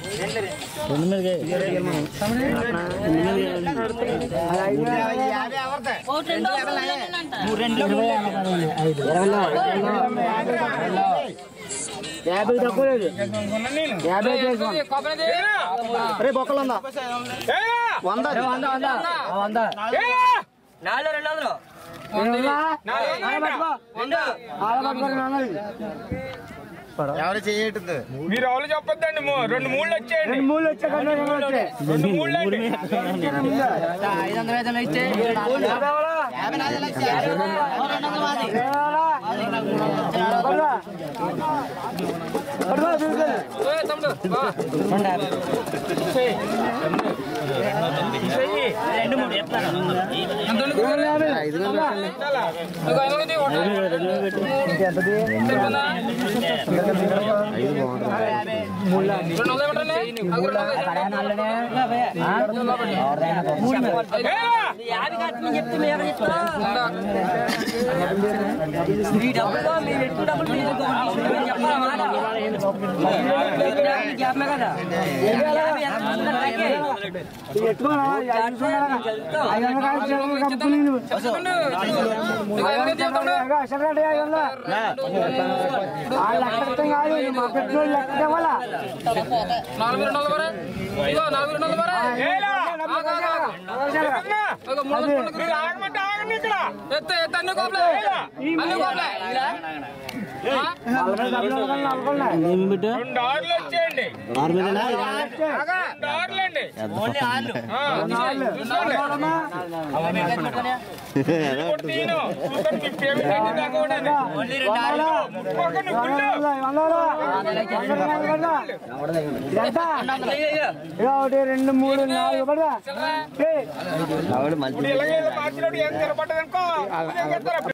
యాభై తక్కువ లేదు యాభై రే బొక్కలు ఉందా వంద వంద వంద వంద నాలుగు రెండు వందలు ఎవరు చేయట్లేదు మీరు ఎవరు చెప్పొద్దండి మూ- రెండు మూడు వచ్చేయండి రెండు మూడు వచ్చే కన్నా రెండు వచ్చే రెండు మూడు అండి ఐదు వందల ఐదు వందలు ఇచ్చే యాభై నాలుగు లక్షలు ఇచ్చే. రెండు వందలు మాది. పడుకో. పడుకో, చూసుకో. ఐదు వందలు యాభై కట్టమని చెప్తే మేము చెప్తా మీ డబ్బులు మీరు ఎక్కువ డబ్బులు మీరు చెప్పాలా మాట మీకు చెప్పమే కదా యాభై ఎంత ఉందో నాకే. ఎత్తుకోరా, ఐదు వందలు ఐదు వందలు కాదు, ఐదు వందలు కప్పుకుని నువ్వు. అసలు ఐదు వందలు. ఆ లెక్క అర్థం కాదు ఇది మా పెట్రోల్ లెక్క ఇవ్వాలా నాలుగు రెండు వందలు మరే ఇదిగో నాలుగు రెండు వందలు మరే ఏలా? ఇదిగో మూడు వందలు రెండు మీరు ఆగమంటే ఆగండి ఇక్కడ ఎత్తే ఎత్తే అన్ని కోపలే అన్ని కోపలే రెండు ఆరులు వచ్చేయండి రెండు ఆరులు అండి తీను చూసుకోండి మీ పేమెంట్ ఏంటి దాకా ఉండండి. ముక్కోకండి, గుళ్ళు. ఒకటి రెండు మూడు నాలుగు పడదా ఇప్పుడు ఇలాగే మార్చినప్పుడు ఏం తిరగబడ్డదనుకో